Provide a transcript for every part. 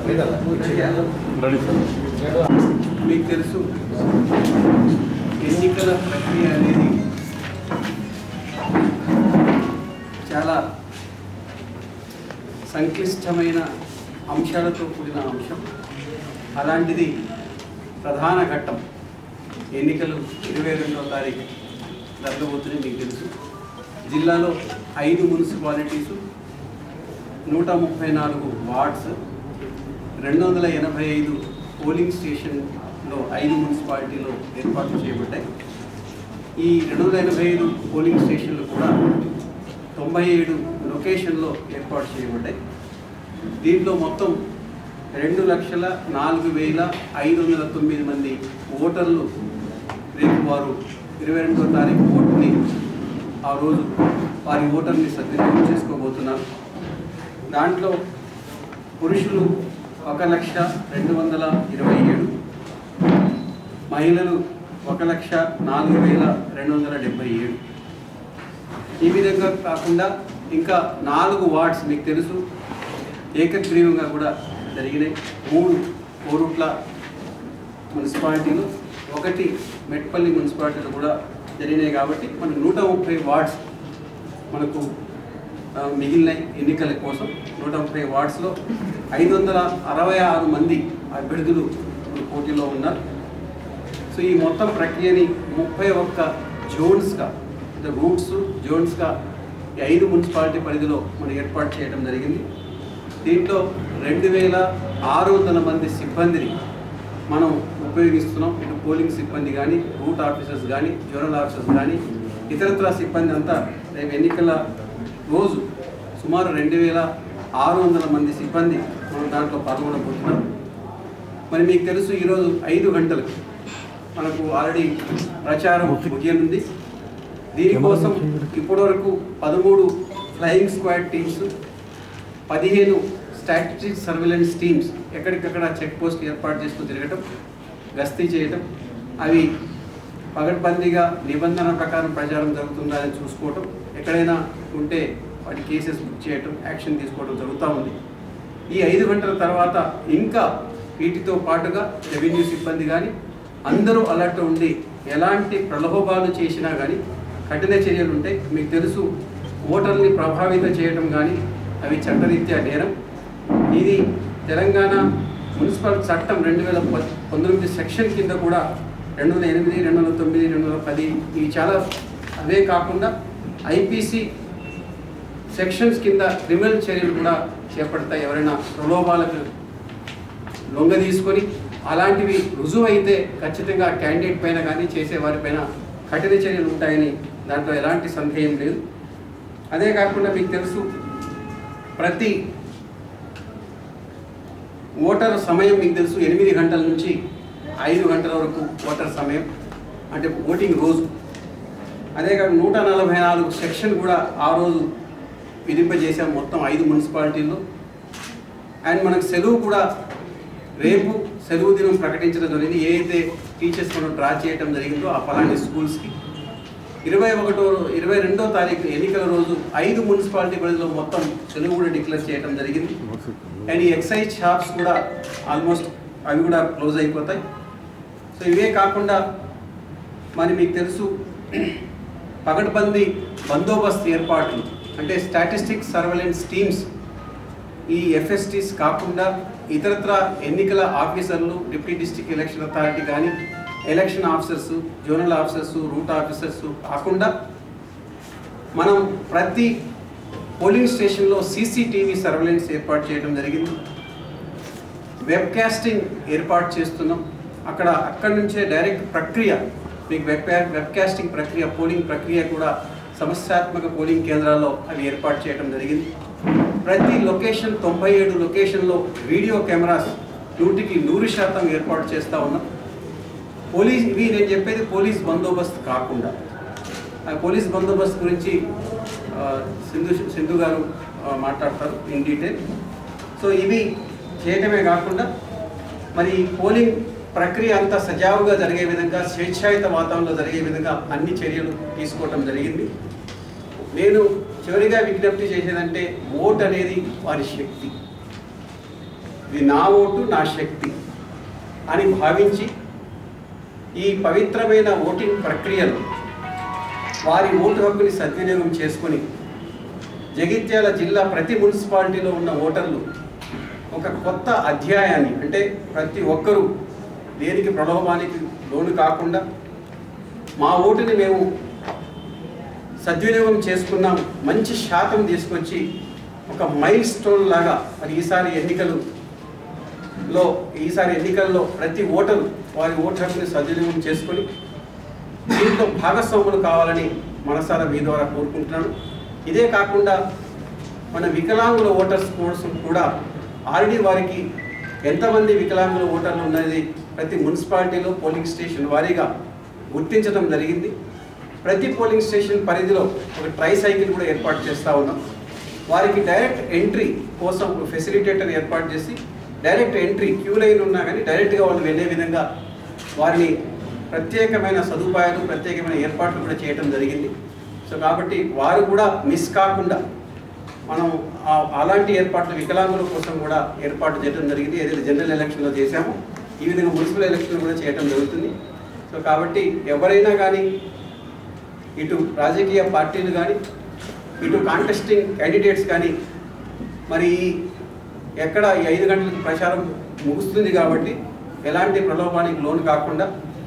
ready sir మీకు తెలుసు ఎన్నికల ప్రక్రియ అనేది చాలా సంక్లిష్టమైన అంశాలతో కూడిన అంశం అలాంటిది ప్రధాన ఘట్టం ఎన్నికలు ఇరవై రెండవ తారీఖు జరగబోతున్నాయి మీకు తెలుసు జిల్లాలో ఐదు మున్సిపాలిటీసు నూట ముప్పై నాలుగు వార్డ్స్ రెండు వందల ఎనభై ఐదు పోలింగ్ స్టేషన్లో ఐదు మున్సిపాలిటీలో ఏర్పాటు చేయబడ్డాయి ఈ రెండు వందల ఎనభై ఐదు పోలింగ్ స్టేషన్లు కూడా తొంభై ఏడు లొకేషన్లో ఏర్పాటు చేయబడ్డాయి దీంట్లో మొత్తం రెండు లక్షల నాలుగు వేల ఐదు వందల తొమ్మిది మంది ఓటర్లు రేపు వారు ఇరవై రెండో తారీఖు ఓటుని ఆ రోజు వారి ఓటర్ని సద్వినియోగం చేసుకోబోతున్నారు దాంట్లో పురుషులు ఒక లక్ష రెండు వందల ఇరవై ఏడు మహిళలు ఒక లక్ష నాలుగు వేల రెండు వందల డెబ్బై ఏడు ఈ విధంగా కాకుండా ఇంకా నాలుగు వార్డ్స్ మీకు తెలుసు ఏకగ్రీవంగా కూడా జరిగినాయి మూడు కోరుట్ల మున్సిపాలిటీలు ఒకటి మెట్పల్లి మున్సిపాలిటీలు కూడా జరిగినాయి కాబట్టి మనకు నూట ముప్పై వార్డ్స్ మనకు ఆ, మిగిలినాయి ఎన్నికల కోసం నూట ముప్పై వార్డ్స్లో ఐదు వందల అరవై ఆరు మంది అభ్యర్థులు ఇప్పుడు పోటీలో ఉన్నారు సో ఈ మొత్తం ప్రక్రియని ముప్పై ఒక్క జోన్స్గా అంటే రూట్స్ జోన్స్గా ఈ ఐదు మున్సిపాలిటీ పరిధిలో మనం ఏర్పాటు చేయడం జరిగింది దీంట్లో రెండు వేల ఆరు వందల మంది సిబ్బందిని మనం ఉపయోగిస్తున్నాం ఇటు పోలింగ్ సిబ్బంది కానీ రూట్ ఆఫీసర్స్ కానీ జోనల్ ఆఫీసర్స్ కానీ ఇతరత్ర సిబ్బంది అంతా రేపు ఎన్నికల రోజు సుమారు రెండు వేల ఆరు వందల మంది సిబ్బంది మనం దాంట్లో పాల్గొనబోతున్నాం మరి మీకు తెలుసు ఈరోజు ఐదు గంటలకు మనకు ఆల్రెడీ ప్రచారం ముగియనుంది దీనికోసం ఇప్పటివరకు పదమూడు ఫ్లయింగ్ స్క్వాడ్ టీమ్స్ పదిహేను స్టాటిస్టిక్ సర్వేలెన్స్ టీమ్స్ ఎక్కడికక్కడ చెక్ పోస్ట్ ఏర్పాటు చేస్తూ తిరగటం గస్తీ చేయటం అవి పగడ్బందీగా నిబంధన ప్రకారం ప్రచారం జరుగుతుందా అని చూసుకోవటం ఎక్కడైనా ఉంటే వాటి కేసెస్ బుక్ చేయటం యాక్షన్ తీసుకోవడం జరుగుతూ ఉంది ఈ ఐదు గంటల తర్వాత ఇంకా వీటితో పాటుగా రెవెన్యూ సిబ్బంది కానీ అందరూ అలర్ట్ ఉండి ఎలాంటి ప్రలోభాలు చేసినా కానీ కఠిన చర్యలు ఉంటాయి మీకు తెలుసు ఓటర్ని ప్రభావితం చేయడం కానీ అవి చట్టరీత్యా నేరం ఇది తెలంగాణ మున్సిపల్ చట్టం రెండు వేల ప- పంతొమ్మిది సెక్షన్ కింద కూడా రెండు వందల ఎనిమిది రెండు వందల తొమ్మిది రెండు వందల పది ఇవి చాలా అవే కాకుండా ఐపీసీ సెక్షన్స్ కింద క్రిమినల్ చర్యలు కూడా చేపడతాయి ఎవరైనా ప్రలోభాలకు లొంగ తీసుకొని అలాంటివి రుజువు అయితే ఖచ్చితంగా క్యాండిడేట్ పైన కానీ చేసే వారిపైన కఠిన చర్యలు ఉంటాయని దాంట్లో ఎలాంటి సందేహం లేదు అదే కాకుండా మీకు తెలుసు ప్రతి ఓటర్ సమయం మీకు తెలుసు ఎనిమిది గంటల నుంచి ఐదు గంటల వరకు ఓటర్ సమయం అంటే ఓటింగ్ రోజు అదే కాక నూట నలభై నాలుగు సెక్షన్ కూడా ఆ రోజు విధింపజేశాం మొత్తం ఐదు మున్సిపాలిటీల్లో అండ్ మనకు సెలవు కూడా రేపు సెలవు దినం ప్రకటించడం జరిగింది ఏ అయితే టీచర్స్ మనం డ్రా చేయడం జరిగిందో ఆ పలాని స్కూల్స్కి ఇరవై ఒకటో ఇరవై రెండో తారీఖు ఎన్నికల రోజు ఐదు మున్సిపాలిటీ పరిధిలో మొత్తం సెలవు కూడా డిక్లేర్ చేయడం జరిగింది అండ్ ఈ ఎక్సైజ్ షాప్స్ కూడా ఆల్మోస్ట్ అవి కూడా క్లోజ్ అయిపోతాయి సో ఇవే కాకుండా మరి మీకు తెలుసు పగడ్బందీ బందోబస్తు ఏర్పాట్లు అంటే స్టాటిస్టిక్స్ సర్వలెన్స్ టీమ్స్ ఈ ఎఫ్ఎస్టీస్ కాకుండా ఇతరత్ర ఎన్నికల ఆఫీసర్లు డిప్యూటీ డిస్ట్రిక్ట్ ఎలక్షన్ అథారిటీ కానీ election officers zonal officers route officers కాకుండా మనం ప్రతి పోలింగ్ స్టేషన్లో సీసీటీవీ సర్వేలెన్స్ ఏర్పాటు చేయడం జరిగింది వెబ్ కాస్టింగ్ ఏర్పాటు చేస్తున్నాం అక్కడ అక్కడి నుంచే డైరెక్ట్ ప్రక్రియ మీకు వెబ్ వెబ్ కాస్టింగ్ ప్రక్రియ పోలింగ్ ప్రక్రియ కూడా సమస్యాత్మక పోలింగ్ కేంద్రాల్లో అవి ఏర్పాటు చేయడం జరిగింది ప్రతి లొకేషన్ తొంభై ఏడు లొకేషన్లో వీడియో కెమెరాస్ నూటికి నూరు శాతం ఏర్పాటు చేస్తూ ఉన్నాం పోలీస్ ఇవి నేను చెప్పేది పోలీస్ బందోబస్తు కాకుండా ఆ పోలీస్ బందోబస్తు గురించి ఆ, సింధు సింధు గారు ఆ, మాట్లాడతారు ఇన్ డీటెయిల్ సో ఇవి చేయటమే కాకుండా మరి ఈ పోలింగ్ ప్రక్రియ అంతా సజావుగా జరిగే విధంగా స్వేచ్ఛాయుత వాతావరణంలో జరిగే విధంగా అన్ని చర్యలు తీసుకోవటం జరిగింది నేను చివరిగా విజ్ఞప్తి చేసేదంటే ఓట్ అనేది వారి శక్తి ఇది నా ఓటు నా శక్తి అని భావించి ఈ పవిత్రమైన ఓటింగ్ ప్రక్రియలో వారి ఓటు హక్కుని సద్వినియోగం చేసుకొని జగిత్యాల జిల్లా ప్రతి మున్సిపాలిటీలో ఉన్న ఓటర్లు ఒక కొత్త అధ్యాయాన్ని అంటే ప్రతి ఒక్కరూ దేనికి ప్రలోభానికి లోను కాకుండా మా ఓటుని మేము సద్వినియోగం చేసుకున్నాం మంచి శాతం తీసుకొచ్చి ఒక మైల్ స్టోన్ లాగా మరి ఈసారి ఎన్నికలలో ఈసారి ఎన్నికల్లో ప్రతి ఓటరు వారి ఓటు హక్కుని సద్వినియోగం చేసుకొని దీంట్లో భాగస్వాములు కావాలని మనసారా మీ ద్వారా కోరుకుంటున్నాను ఇదే కాకుండా మన వికలాంగుల ఓటర్స్ కోసం కూడా ఆల్రెడీ వారికి ఎంతమంది వికలాంగుల ఓటర్లు ఉన్నది ప్రతి మున్సిపాలిటీలో పోలింగ్ స్టేషన్ వారీగా గుర్తించడం జరిగింది ప్రతి పోలింగ్ స్టేషన్ పరిధిలో ఒక ట్రై సైకిల్ కూడా ఏర్పాటు చేస్తూ ఉన్నాం వారికి డైరెక్ట్ ఎంట్రీ కోసం ఒక ఫెసిలిటేటర్ ఏర్పాటు చేసి డైరెక్ట్ ఎంట్రీ క్యూ లైన్ ఉన్నా కానీ డైరెక్ట్గా వాళ్ళు వెళ్ళే విధంగా వారిని ప్రత్యేకమైన సదుపాయాలు ప్రత్యేకమైన ఏర్పాట్లు కూడా చేయడం జరిగింది సో కాబట్టి వారు కూడా మిస్ కాకుండా మనం ఆ- అలాంటి ఏర్పాట్లు వికలాంగుల కోసం కూడా ఏర్పాటు చేయడం జరిగింది ఏదైతే జనరల్ ఎలక్షన్లో చేశామో ఈ విధంగా మున్సిపల్ ఎలక్షన్ కూడా చేయడం జరుగుతుంది సో కాబట్టి ఎవరైనా కానీ ఇటు రాజకీయ పార్టీలు కానీ ఇటు కాంటెస్టింగ్ క్యాండిడేట్స్ కానీ మరి ఎక్కడ ఈ ఐదు గంటలకు ప్రచారం ముగుస్తుంది కాబట్టి ఎలాంటి ప్రలోభానికి లోను కాకుండా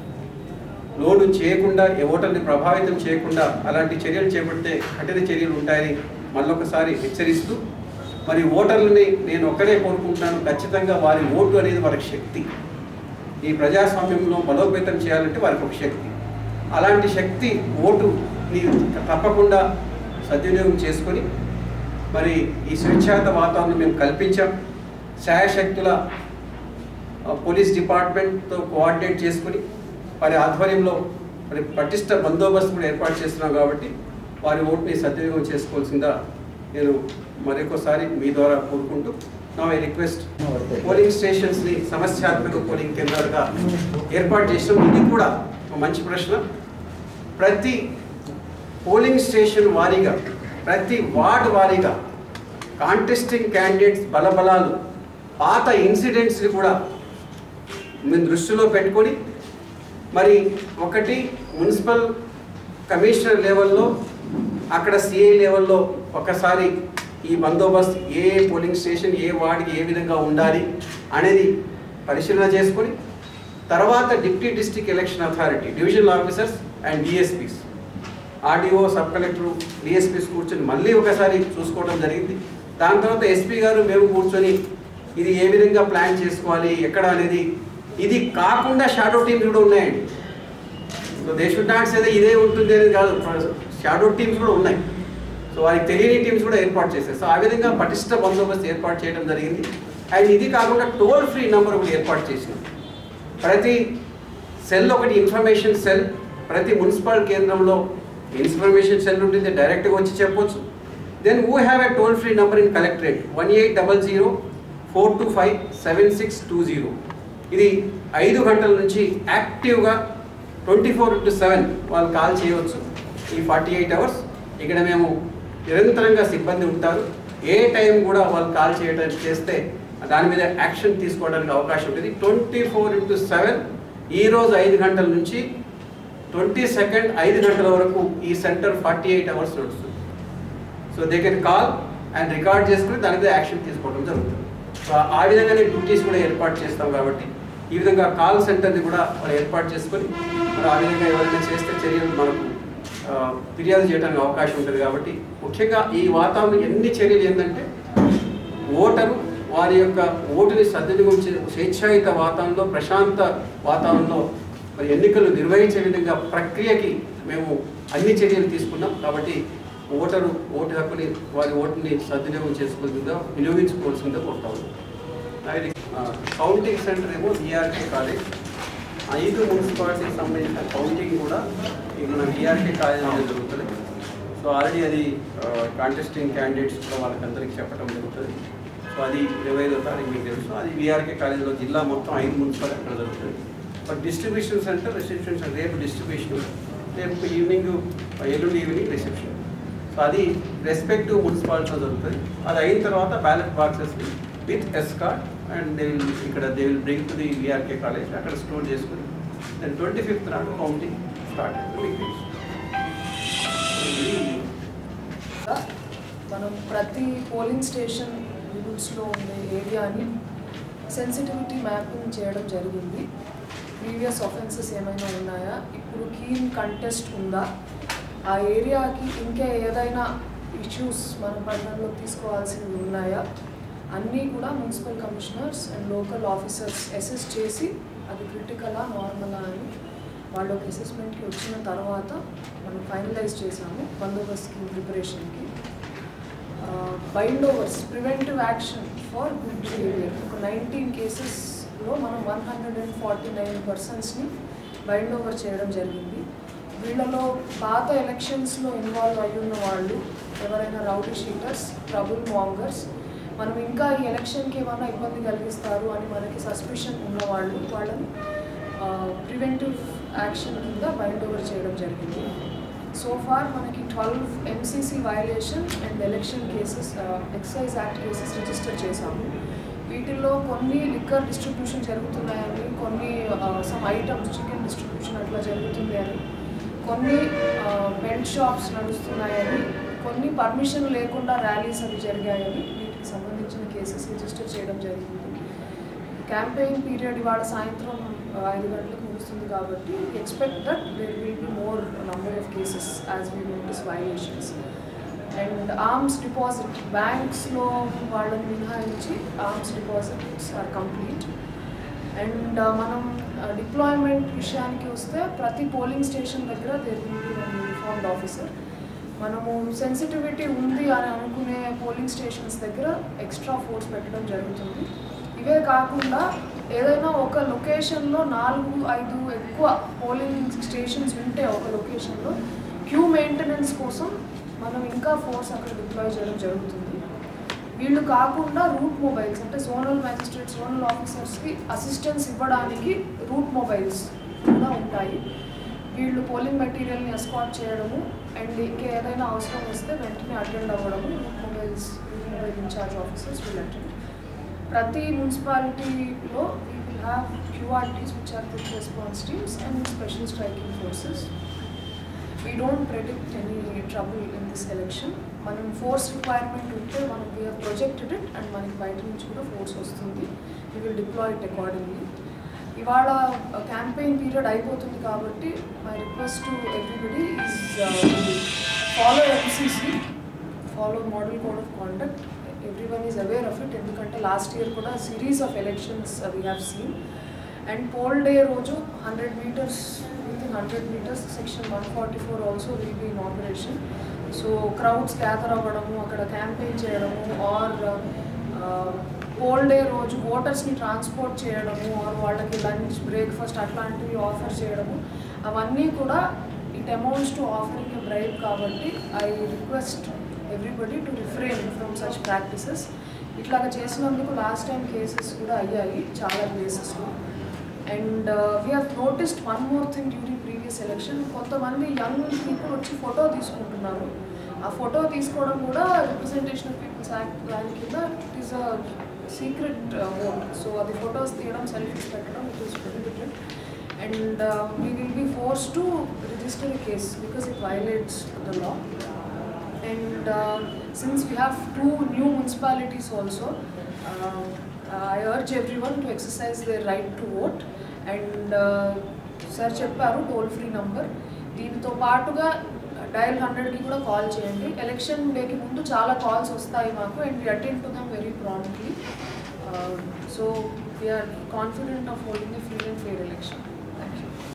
లోను చేయకుండా ఏ ఓటర్ని ప్రభావితం చేయకుండా అలాంటి చర్యలు చేపడితే కఠిన చర్యలు ఉంటాయని మళ్ళొకసారి హెచ్చరిస్తూ మరి ఓటర్లని నేను ఒక్కడే కోరుకుంటున్నాను ఖచ్చితంగా వారి ఓటు అనేది వారి శక్తి ఈ ప్రజాస్వామ్యంలో బలోపేతం చేయాలంటే వారికి ఒక శక్తి అలాంటి శక్తి ఓటుని తప్పకుండా సద్వినియోగం చేసుకొని మరి ఈ స్వేచ్ఛాయుత వాతావరణం మేము కల్పించాం శాయశక్తుల ఆ, పోలీస్ డిపార్ట్మెంట్తో కోఆర్డినేట్ చేసుకుని వారి ఆధ్వర్యంలో మరి పటిష్ట బందోబస్తు కూడా ఏర్పాటు చేస్తున్నాం కాబట్టి వారి ఓటుని సద్వినియోగం చేసుకోవాల్సిందా నేను మరొకసారి మీ ద్వారా కోరుకుంటూ నా ఐ రిక్వెస్ట్ పోలింగ్ స్టేషన్స్ని సమస్యాత్మక పోలింగ్ కేంద్రాలుగా ఏర్పాటు చేసినాం ఇది కూడా ఒక మంచి ప్రశ్న ప్రతి పోలింగ్ స్టేషన్ వారీగా ప్రతి వార్డ్ వారీగా కాంటెస్టింగ్ క్యాండిడేట్స్ బలబలాలు పాత ఇన్సిడెంట్స్ని కూడా మేము దృష్టిలో పెట్టుకొని మరి ఒకటి మున్సిపల్ కమిషనర్ లెవెల్లో అక్కడ సిఐ లెవెల్లో ఒకసారి ఈ బందోబస్తు ఏ పోలింగ్ స్టేషన్ ఏ వార్డుకి ఏ విధంగా ఉండాలి అనేది పరిశీలన చేసుకొని తర్వాత deputy district election authority divisional officers and DSPs RDO sub collector DSPs కూర్చొని మళ్ళీ ఒకసారి చూసుకోవడం జరిగింది దాని తర్వాత ఎస్పీ గారు మేము కూర్చొని ఇది ఏ విధంగా ప్లాన్ చేసుకోవాలి ఎక్కడ అనేది ఇది కాకుండా షాడో టీమ్స్ కూడా ఉన్నాయండి so they should not say ఇదే ఉంటుంది అనేది కాదు షాడో టీమ్స్ కూడా ఉన్నాయి సో వారికి తెలియని టీమ్స్ కూడా ఏర్పాటు చేశారు సో ఆ విధంగా పటిష్ట బందోబస్తు ఏర్పాటు చేయడం జరిగింది అండ్ ఇది కాకుండా టోల్ ఫ్రీ నెంబర్ ఒకటి ఏర్పాటు చేసినాం ప్రతి సెల్ ఒకటి ఇన్ఫర్మేషన్ సెల్ ప్రతి మున్సిపల్ కేంద్రంలో ఇన్ఫర్మేషన్ సెల్ ఉంటుంది డైరెక్ట్గా వచ్చి చెప్పొచ్చు then we have a toll free number in collectorate one eight double zero four two five seven six two zero ఇది ఐదు గంటల నుంచి యాక్టివ్గా ట్వంటీ ఫోర్ ఇంటూ సెవెన్ వాళ్ళు కాల్ చేయవచ్చు ఈ ఫార్టీ ఎయిట్ అవర్స్ ఇక్కడ మేము నిరంతరంగా సిబ్బంది ఉంటారు ఏ టైం కూడా వాళ్ళు కాల్ చేయడం చేస్తే దాని మీద యాక్షన్ తీసుకోవడానికి అవకాశం ఉంటుంది ట్వంటీ ఫోర్ ఇంటూ సెవెన్ ఈరోజు ఐదు గంటల నుంచి ట్వంటీ సెకండ్ ఐదు గంటల వరకు ఈ సెంటర్ ఫార్టీ ఎయిట్ అవర్స్ నడుస్తుంది so they can call and record చేసుకుని దాని మీద యాక్షన్ తీసుకోవడం జరుగుతుంది సో ఆ విధంగానే డ్యూటీస్ కూడా ఏర్పాటు చేస్తాం కాబట్టి ఈ విధంగా కాల్ సెంటర్ని కూడా మనం ఏర్పాటు చేసుకొని మరి ఆ విధంగా ఎవరైనా చేస్తే చర్యలు మనకు ఆ, ఫిర్యాదు చేయడానికి అవకాశం ఉంటుంది కాబట్టి ముఖ్యంగా ఈ వాతావరణం ఎన్ని చర్యలు ఏంటంటే ఓటరు వారి యొక్క ఓటుని సద్వినియోగం చే స్వేచ్ఛాయుత వాతావరణంలో ప్రశాంత వాతావరణంలో మరి ఎన్నికలు నిర్వహించే విధంగా ప్రక్రియకి మేము అన్ని చర్యలు తీసుకున్నాం కాబట్టి ఓటరు ఓటు హక్కుని వారి ఓటుని సద్వినియోగం చేసుకోవాల్సిందో వినియోగించుకోవాల్సిందో కోరుతా ఉన్నాం అది కౌంటింగ్ సెంటర్ ఏమో విఆర్కే కాలేజ్ ఐదు మున్సిపాలిటీకి సంబంధించిన కౌంటింగ్ కూడా ఈ మన విఆర్కే కాలేజీలో జరుగుతుంది సో ఆల్రెడీ అది కాంటెస్టింగ్ క్యాండిడేట్స్ కూడా వాళ్ళకందరికీ చెప్పడం జరుగుతుంది సో అది ఇరవై ఐదో తారీఖు మీకు తెలుసు అది విఆర్కే కాలేజీలో జిల్లా మొత్తం ఐదు మున్సిపాలిటీ అక్కడ జరుగుతుంది but distribution centre reception centre రేపు డిస్ట్రిబ్యూషన్ రేపు ఈవినింగ్ ఎల్లుండి ఈవినింగ్ రిసెప్షన్ సో అది రెస్పెక్టివ్ మున్సిపాలిటీలో జరుగుతుంది అది అయిన తర్వాత ballot boxes with escort and they will ఇక్కడ they will bring to the VRK college అక్కడ స్టోర్ చేసుకుని దెన్ ట్వంటీ ఫిఫ్త్ నాడు కౌంటింగ్ స్టార్ట్ అయింది మనం ప్రతి పోలింగ్ స్టేషన్ రూల్స్లో ఉండే ఏరియాని సెన్సిటివిటీ మ్యాపింగ్ చేయడం జరిగింది ప్రీవియస్ ఆఫెన్సెస్ ఏమైనా ఉన్నాయా ఇప్పుడు కీన్ కంటెస్ట్ ఉందా ఆ ఏరియాకి ఇంకా ఏదైనా ఇష్యూస్ మన పరిగణలోకి తీసుకోవాల్సినవి ఉన్నాయా అన్నీ కూడా municipal commissioners and local officers assess చేసి అది క్రిటికలా నార్మలా అని వాళ్ళు ఒక అసెస్మెంట్కి వచ్చిన తర్వాత మనం ఫైనలైజ్ చేసాము బందోబస్త్ స్కీమ్ ప్రిపరేషన్కి bind overs preventive action for good behaviour ఒక నైన్టీన్ కేసెస్లో మనం one hundred and forty nine పర్సన్స్ని బైండ్ ఓవర్ చేయడం జరిగింది వీళ్ళలో పాత ఎలక్షన్స్లో ఇన్వాల్వ్ అయి ఉన్న వాళ్ళు ఎవరైనా రౌడీ షీటర్స్ ట్రబుల్ మాంగర్స్ మనం ఇంకా ఈ ఎలక్షన్కి ఏమైనా ఇబ్బంది కలిగిస్తారు అని మనకి సస్పిషన్ ఉన్న వాళ్ళు వాళ్ళని ప్రివెంటివ్ యాక్షన్ కింద బైండ్ ఓవర్ చేయడం జరిగింది సో ఫార్ మనకి twelve MCC violation and election cases excise act cases register చేశాము వీటిల్లో కొన్ని లిక్కర్ డిస్ట్రిబ్యూషన్ జరుగుతున్నాయని కొన్ని సమ్ ఐటమ్స్ చికెన్ డిస్ట్రిబ్యూషన్ అట్లా జరుగుతుంది అని కొన్ని బెల్ట్ షాప్స్ నడుస్తున్నాయని కొన్ని పర్మిషన్ లేకుండా ర్యాలీస్ అవి జరిగాయని వీటికి సంబంధించిన కేసెస్ రిజిస్టర్ చేయడం జరిగింది క్యాంపెయిన్ పీరియడ్ ఇవాళ సాయంత్రం ఆ, ఐదు గంటలకు ముగుస్తుంది కాబట్టి expect that there will be more number of cases as we notice violations and arms deposit బ్యాంక్స్లో వాళ్ళని మినహాయించి arms deposits are complete and మనం డిప్లాయ్మెంట్ విషయానికి వస్తే ప్రతి పోలింగ్ స్టేషన్ దగ్గర there will be one uniformed officer మనము సెన్సిటివిటీ ఉంది అని అనుకునే పోలింగ్ స్టేషన్స్ దగ్గర ఎక్స్ట్రా ఫోర్స్ పెట్టడం జరుగుతుంది ఇవే కాకుండా ఏదైనా ఒక లొకేషన్లో నాలుగు ఐదు ఎక్కువ పోలింగ్ స్టేషన్స్ ఉంటే ఒక లొకేషన్లో క్యూ మెయింటెనెన్స్ కోసం మనం ఇంకా ఫోర్స్ అక్కడ డిప్లాయ్ చేయడం జరుగుతుంది వీళ్ళు కాకుండా రూట్ మొబైల్స్ అంటే జోనల్ మ్యాజిస్ట్రేట్ జోనల్ ఆఫీసర్స్కి అసిస్టెన్స్ ఇవ్వడానికి రూట్ మొబైల్స్ కూడా ఉంటాయి వీళ్ళు పోలింగ్ మెటీరియల్ని ఎస్కాట్ చేయడము అండ్ ఇంకా ఏదైనా అవసరం వస్తే వెంటనే అటెండ్ అవ్వడము route mobiles route mobile incharge officers will attend ప్రతి మున్సిపాలిటీలో we will have QRTs which are quick response teams and special striking forces we don't predict any trouble in this election మనం force requirement ఉంటే మనం we projected it and మనకి బయట నుంచి కూడా force వస్తుంది we will deploy it accordingly ఇవాళ campaign period అయిపోతుంది కాబట్టి my request to everybody is follow MCC follow model code of conduct every one is aware of it ఎందుకంటే లాస్ట్ ఇయర్ కూడా series of elections we have seen and poll day రోజు hundred metres within hundred metres section one forty four also will be in operation so crowds gather అవ్వడము అక్కడ campaign చేయడము or pole day రోజు ఓటర్స్ని transport చేయడము or వాళ్ళకి lunch breakfast అట్లాంటివి offer చేయడము అవన్నీ కూడా it amounts to offering a bribe కాబట్టి I request everybody to refrain from such practices ఇట్లాగ చేసినందుకు లాస్ట్ టైం కేసెస్ కూడా అయ్యాయి చాలా ప్లేసెస్లో and we have noticed one more thing during previous election కొంతమంది యంగ్ పీపుల్ వచ్చి ఫోటో తీసుకుంటున్నారు ఆ ఫోటో తీసుకోవడం కూడా రిప్రజెంటేషన్ ఆఫ్ పీపుల్స్ యాక్ట్ దాని కింద it is a secret vote so అది ఫొటోస్ తీయడం సెల్ఫీస్ పెట్టడం it is prohibited and we will be force to register a case because it violates the law and uh, since we have two new municipalities also, uh, I urge everyone to exercise their right to vote and sir చెప్పారు toll free number దీనితో పాటుగా dial హండ్రెడ్కి కూడా call చేయండి election డేకి ముందు చాలా calls వస్తాయి మాకు and we attend to them very promptly so we are confident of holding a free and fair election